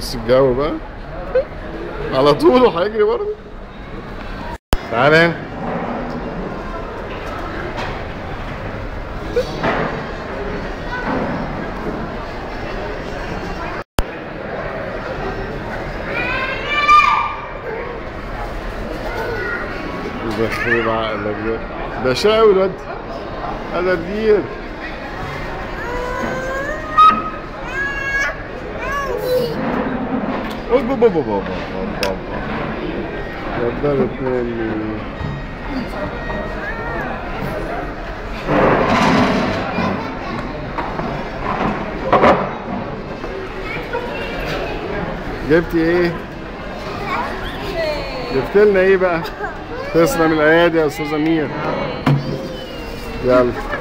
بص الجو بقى على طول وهيجري برضه تعالى هنا يخرب عقلك ده ده شاوي الواد هذا الدير اوبا بابا بابا بابا قدرت مني جبتي ايه؟ جبت لنا ايه بقى؟ تسلم الايادي يا استاذه مير يلا